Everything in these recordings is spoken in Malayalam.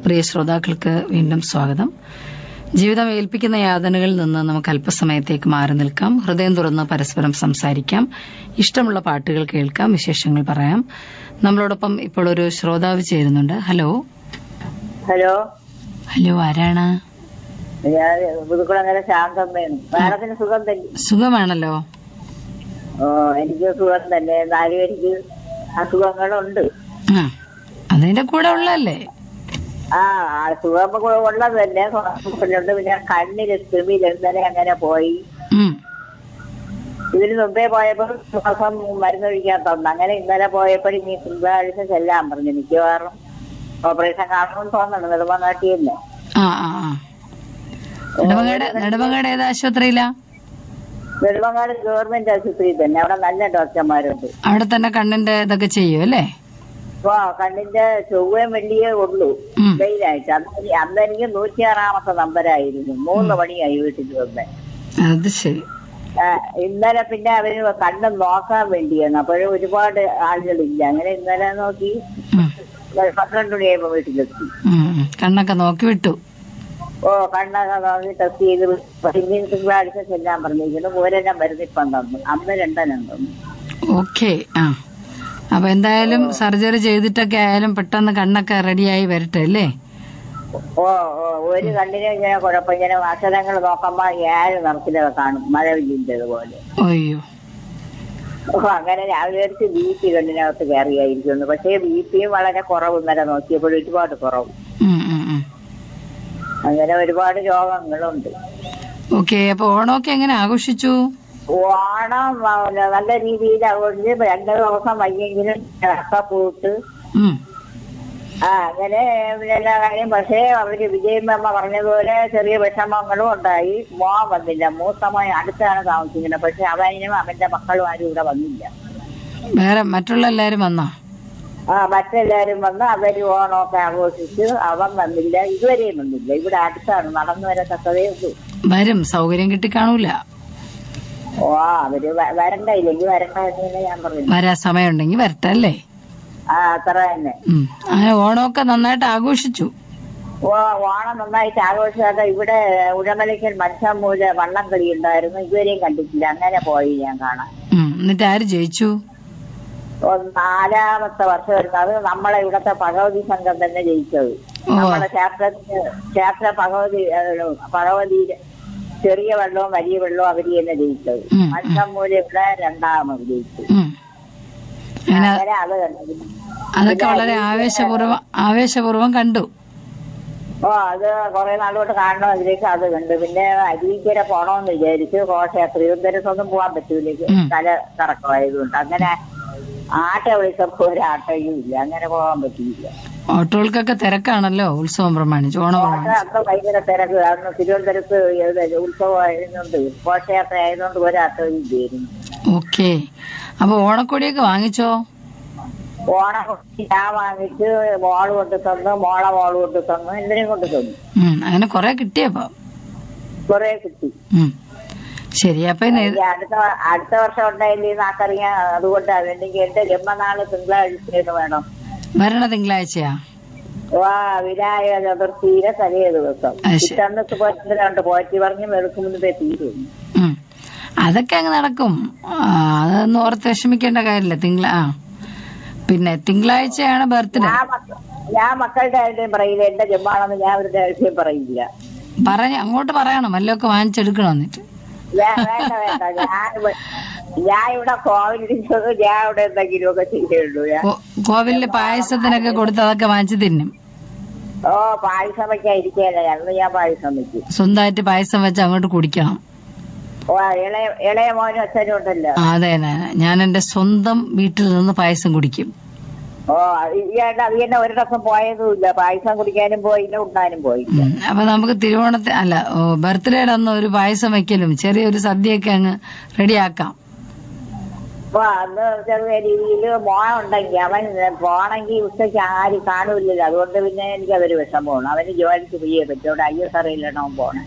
പ്രിയ ശ്രോതാക്കൾക്ക് വീണ്ടും സ്വാഗതം ജീവിതം ഏൽപ്പിക്കുന്ന യാതനകളിൽ നിന്ന് നമുക്ക് അല്പസമയത്തേക്ക് മാറി നിൽക്കാം ഹൃദയം തുറന്ന് പരസ്പരം സംസാരിക്കാം ഇഷ്ടമുള്ള പാട്ടുകൾ കേൾക്കാം വിശേഷങ്ങൾ പറയാം നമ്മളോടൊപ്പം ഇപ്പോൾ ഒരു ശ്രോതാവ് ചേരുന്നുണ്ട് ഹലോ ഹലോ ഹലോ ആരാണ് ഞാൻ പുതുക്കുളങ്ങര ശാന്തമ്മയാണ് മാഡത്തിന് സുഖം തന്നെ സുഖമാണല്ലോ ഓ എനിക്ക് സുഖം തന്നെ എന്നാലും എനിക്ക് അസുഖങ്ങളുണ്ട് ആ അതിന്റെ കൂടെ ഉള്ളതല്ലേ ആ അസുഖം ഉള്ളത് തന്നെ ഹോസ്പിറ്റലുണ്ട് പിന്നെ കണ്ണില് കൃമിയിൽ ഇന്നലെ അങ്ങനെ പോയി ഉം. ഇതിന് മുമ്പേ പോയപ്പോൾ ശ്വാസം മരുന്നൊഴിക്കാൻ തന്നു അങ്ങനെ ഇന്നലെ പോയപ്പോൾ ഇനി തിങ്കളാഴ്ച ചെല്ലാൻ പറഞ്ഞു മിക്കവാറും ഓപ്പറേഷൻ കാണുമെന്ന് തോന്നുന്നു നെടുമങ്ങാട്ടി തന്നെ ആ ആ ആ നെടുമങ്ങാട് നെടുമങ്ങാട് ഏത് ആശുപത്രിയിലാ നെടുമങ്ങാട് ഗവൺമെന്റ് ആശുപത്രിയിൽ തന്നെ അവിടെ നല്ല ഡോക്ടർമാരുണ്ട് അവിടെ തന്നെ കണ്ണിന്റെ ഇതൊക്കെ ചെയ്യും അല്ലേ അപ്പൊ കണ്ണിന്റെ ചൊവ്വയും വെള്ളിയേ ഉള്ളൂ ഉം. വെയിലായിട്ട് അന്ന് എനി- അന്ന് എനിക്ക് നൂറ്റിയാറാമത്തെ നമ്പരായിരുന്നു മൂന്ന് മണിയായി വീട്ടിൽ വന്ന് അത് ശരി ആ, ഇന്നലെ പിന്നെ അവര് കണ്ണ് നോക്കാൻ വേണ്ടിയാണ് അപ്പോഴും ഒരുപാട് ആളുകളില്ല അങ്ങനെ ഇന്നലെ നോക്കി ഉം. പന്ത്രണ്ട് മണിയായപ്പോ വീട്ടിലെത്തി ഉം, ഉം. കണ്ണൊക്കെ നോക്കി വിട്ടു ഓ കണ്ണൊക്കെ നോക്കി ടെസ്റ്റ് ചെയ്ത് പിന്നെ തിങ്കളാഴ്ച ചെല്ലാൻ പറഞ്ഞിരിക്കുന്നു ഒരെണ്ണം മരുന്ന് ഇപ്പം തന്നു അന്ന് രണ്ടെണ്ണം തന്നു ഓക്കെ ആ അപ്പൊ എന്തായാലും സർജറി ചെയ്തിട്ടൊക്കെ ആയാലും പെട്ടെന്ന് കണ്ണൊക്കെ റെഡിയായി വരട്ടെ അല്ലേ ഓ ഓ ഒരു കണ്ണിന് ഇങ്ങനെ കുഴപ്പം ഇങ്ങനെ അക്ഷരങ്ങൾ നോക്കുമ്പോ ഏഴ് നിറത്തിലൊക്കെ കാണും മഴവില്ലിൻ്റെത് പോലെ അയ്യോ ഓ അങ്ങനെ ഞാൻ വിചാരിച്ച് ബി പി കണ്ണിനകത്ത് കയറിയായിരിക്കുന്നു പക്ഷേ ബി പിയും വളരെ കുറവ് ഇന്നലെ നോക്കിയപ്പോൾ ഒരുപാട് കുറവ് ഉം, ഉം, ഉം. അങ്ങനെ ഒരുപാട് രോഗങ്ങളുണ്ട് ഓക്കെ അപ്പൊ ഓണമൊക്കെ എങ്ങനെ ആഘോഷിച്ചു ഓണം ആ, നല്ല രീതിയിൽ ആഘോഷിച്ച് രണ്ട് ദിവസം വയ്യെങ്കിലും ചക്കപ്പൂട്ട് ഉം. ആ അങ്ങനെ എല്ലാ കാര്യം പക്ഷേ അവര് വിജയമ്മ പറഞ്ഞതുപോലെ ചെറിയ വിഷമങ്ങളും ഉണ്ടായി മോൻ വന്നില്ല മൂത്തമ്മ അടുത്താണ് താമസിക്കുന്നത് പക്ഷെ അവനും അവന്റെ മക്കളും ആരും ഇവിടെ വന്നില്ല വേറെ മറ്റുള്ള എല്ലാരും വന്നോ ആ മറ്റെല്ലാരും വന്ന് അവര് ഓണമൊക്കെ ആഘോഷിച്ച് അവൻ വന്നില്ല ഇതുവരെയും വന്നില്ല ഇവിടെ അടുത്താണ് നടന്നു വരത്തക്കതേ ഉള്ളൂ വരും സൗകര്യം കിട്ടിക്കാണൂല ഓ അവര് വ- വരണ്ട ഇല്ലെങ്കിൽ വരണ്ട എന്ന് തന്നെ ഞാൻ പറഞ്ഞു വരാൻ സമയമുണ്ടെങ്കിൽ വരട്ടെ അല്ലേ ആ അത്ര തന്നെ ഉം. അങ്ങനെ ഓണമൊക്കെ നന്നായിട്ട് ആഘോഷിച്ചു ഓ ഓണം നന്നായിട്ട് ആഘോഷിച്ചാൽ ഇവിടെ ഉഴമലയ്ക്കൽ മത്സ്യമൂല വള്ളം കളി ഉണ്ടായിരുന്നു ഇതുവരെയും കണ്ടിട്ടില്ല അങ്ങനെ പോയി ഞാൻ കാണാൻ ഉം. എന്നിട്ട് ആര് ജയിച്ചു ഓ, നാലാമത്തെ വർഷം വരുന്നത് അത് നമ്മളെ ഇവിടത്തെ ഭഗവതി സംഘം തന്നെ ജയിച്ചത് ഓ. നമ്മളെ ക്ഷേത്രത്തിന് ക്ഷേത്ര ഭഗവതി ഏഹ്, ഭഗവതി ചെറിയ വെള്ളവും വലിയ വെള്ളവും അവര് തന്നെ ജയിച്ചത് ഉം, ഉം. മത്സ്യമൂല ഇവിടെ രണ്ടാമത് ജയിച്ചു ഉം. അങ്ങനെ അങ്ങനെ അത് കണ്ടു അതൊക്കെ വളരെ ആവേശപൂർവ്വം ആവേശപൂർവ്വം കണ്ടു ഓ അത് കുറെ നാളോട്ട് കാണണം അതിലേക്ക് അത് കണ്ടു പിന്നെ അരീക്കര പോണോന്ന് വിചാരിച്ചു പക്ഷേ തിരുവനന്തപുരത്തൊന്നും പോകാൻ പറ്റൂല ഉം. തല കറക്കമായതുകൊണ്ട് അങ്ങനെ ആട്ട വിളിച്ചപ്പോ ഒരു ആട്ടയും ഇല്ല അങ്ങനെ പോകാൻ പറ്റിയില്ല ഓട്ടോകൾക്കൊക്കെ തിരക്കാണല്ലോ ഉത്സവം പ്രമാണിച്ച് ഓണം ഓട്ട പ്രമാണിച്ച് അന്ന് ഭയങ്കര തിരക്ക് കാരണം തിരുവനന്തപുരത്ത് ഏത് ഉത്സവം ആയതുകൊണ്ട് ഘോഷയാത്ര ആയതുകൊണ്ട് ഒരാട്ടവും ഇല്ലായിരുന്നു ഓക്കെ അപ്പൊ ഓണക്കോടിയൊക്കെ വാങ്ങിച്ചോ ഓണം ഞാൻ വാങ്ങിച്ച് മോള് കൊണ്ട് തന്നു മോളെ മോള് കൊണ്ട് തന്നു എന്തിനും കൊണ്ട് തന്നു ഉം. അങ്ങനെ കൊറേ കിട്ടിയപ്പോ കുറെ കിട്ടി ഉം. ശരി അപ്പൊ ഇന്ന് ഇനി അടുത്ത അടുത്ത വർഷം ഉണ്ടായില്ലേ നാക്കറിയാം അതുകൊണ്ട് അല്ലെങ്കിൽ എന്റെ ജന്മനാള് തിങ്കളാഴ്ചയാണ് വേണം ഭരണ തിങ്കളാഴ്ചയാ വാ വിനായക ചതുർത്ഥിയിലെ തലേ ദിവസം അത് ശരി. ഇത്തന്നത്ത് പോയിട്ടുണ്ട് പോറ്റി പറഞ്ഞ് വെളുക്കും മുൻപേ തീരും ഉം. അതൊക്കെ അങ്ങ് നടക്കും ആ, അതൊന്നും ഓർത്ത് വിഷമിക്കേണ്ട കാര്യമില്ല തിങ്കള ആ പിന്നെ തിങ്കളാഴ്ചയാണ് ബർത്ത്ഡേ ഞാൻ മക്ക- ഞാൻ മക്കളുടെ ആരുടെയും പറയില്ല എന്റെ ജന്മാണെന്ന് ഞാൻ അവരുടെ ആരുടെയും പറയില്ല പറഞ്ഞ അങ്ങോട്ട് പറയണം വല്ലതൊക്കെ വാങ്ങിച്ചെടുക്കണം എന്നിട്ട് ഞാൻ വേണ്ട വേണ്ട ഞാൻ ഇവ- ഞാൻ ഇവിടെ കോവിലിരിക്കുന്നത് ഞാൻ ഇവിടെ എന്തെങ്കിലും ഒക്കെ ചെയ്യുള്ളൂ ഞാൻ കോ- കോവിലില് പായസത്തിനൊക്കെ കൊടുത്ത് അതൊക്കെ വാങ്ങിച്ചു തിന്നും ഓ പായസം വയ്ക്കാൻ ഇരിക്കുകയല്ല അന്ന് ഞാൻ പായസം വയ്ക്കും സ്വന്തമായിട്ട് പായസം വെച്ച് അങ്ങോട്ട് കുടിക്കണം ഓ ഇളയ ഇളയ മോനും അച്ഛനും ഉണ്ടല്ലോ ആ, അതെ അതെ. ഞാൻ എന്റെ സ്വന്തം വീട്ടിൽ നിന്ന് പായസം കുടിക്കും ഓ ഇയാളുടെ അത് തന്നെ ഒരു ദിവസം പോയതുമില്ല പായസം കുടിക്കാനും പോയില്ല ഉണ്ണാനും പോയില്ല ഉം. അപ്പൊ നമുക്ക് തിരുവോണത്തെ അല്ല ബർത്ത്ഡേയുടെ അന്ന് ഒരു പായസം വെക്കലും ചെറിയൊരു സദ്യയൊക്കെ അങ്ങ് റെഡിയാക്കാം അപ്പൊ അന്ന് ചെറിയ രീതിയിൽ മോൻ ഉണ്ടെങ്കിൽ അവൻ പോണെങ്കിൽ ഉച്ചയ്ക്ക് ആരും കാണൂല്ലല്ലോ അതുകൊണ്ട് പിന്നെ എനിക്ക് അതൊരു വിഷമമാണ് അവന് ജോലിക്ക് പോയേ പറ്റും അവിടെ ഐ എസ് അറിയില്ലണോ പോണേ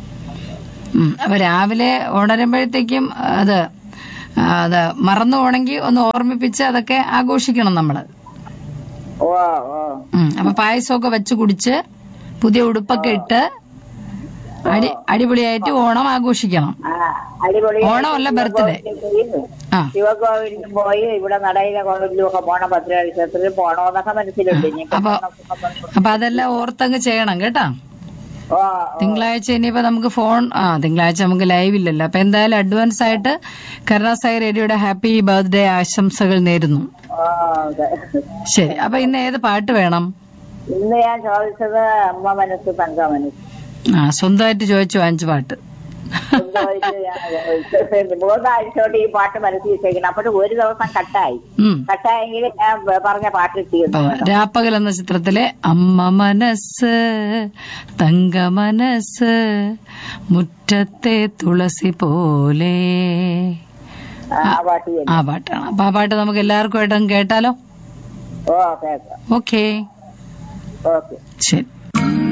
ഉം. അപ്പൊ രാവിലെ ഉണരുമ്പോഴത്തേക്കും അത് ആ, അത് മറന്നു പോണെങ്കിൽ ഒന്ന് ഓർമ്മിപ്പിച്ച് അതൊക്കെ ആഘോഷിക്കണം നമ്മള് ഓ ഓ ഉം. അപ്പൊ പായസമൊക്കെ വെച്ച് കുടിച്ച് പുതിയ ഉടുപ്പൊക്കെ ഇട്ട് അടി അടിപൊളിയായിട്ട് ഓണം ആഘോഷിക്കണം ആ അടിപൊളി ഓണമല്ല birthday. ആ ശിവകോവിലിലും പോയി ഇവിടെ നടയിലെ കോവിലും ഒക്കെ പോണം ഭദ്രക്ഷേത്രത്തിൽ പോണോന്നൊക്കെ മനസ്സിലുണ്ട് ഇനി അപ്പൊ അപ്പൊ അതെല്ലാം ഓർത്തങ്ങ് ചെയ്യണം കേട്ടാ ഓ തിങ്കളാഴ്ച ഇനിയിപ്പോ നമുക്ക് ഫോൺ ആ തിങ്കളാഴ്ച നമുക്ക് ലൈവ് ഇല്ലല്ലോ അപ്പൊ എന്തായാലും അഡ്വാൻസ് ആയിട്ട് കരുണാസായി റേഡിയോയുടെ ഹാപ്പി ബർത്ത്ഡേ ആശംസകൾ നേരുന്നു ഓ അതെ. ശരി അപ്പൊ ഇന്ന് ഏത് പാട്ട് വേണം ഇന്ന് ഞാൻ ചോദിച്ചത് അമ്മ മനസ്സ് തങ്ക മനസ്സ് ആ സ്വന്തമായിട്ട് ചോദിച്ചു വാങ്ങിച്ച പാട്ട് സ്വന്തമായിട്ട് ഞാൻ ചോദിച്ചത്. മൂന്നാഴ്ചയോട്ട് ഈ പാട്ട് മനസ്സിൽ വെച്ചേക്കണം അപ്പോഴും ഒരു ദിവസം കട്ടായി ഉം കട്ടായെങ്കിൽ ഞാൻ പറഞ്ഞ പാട്ട് കിട്ടിയിരുന്നു രാപ്പകൽ എന്ന ചിത്രത്തിലെ അമ്മ മനസ്സ് തങ്ക മനസ്സ് മുറ്റത്തെ തുളസി പോലെ ആ പാട്ട് തന്നെ. ആ പാട്ടാണ് അപ്പൊ ആ പാട്ട് നമുക്ക് എല്ലാവർക്കും ആയിട്ടും കേട്ടാലോ ഓ കേൾക്കാം ഓക്കേ ഓക്കെ ശരി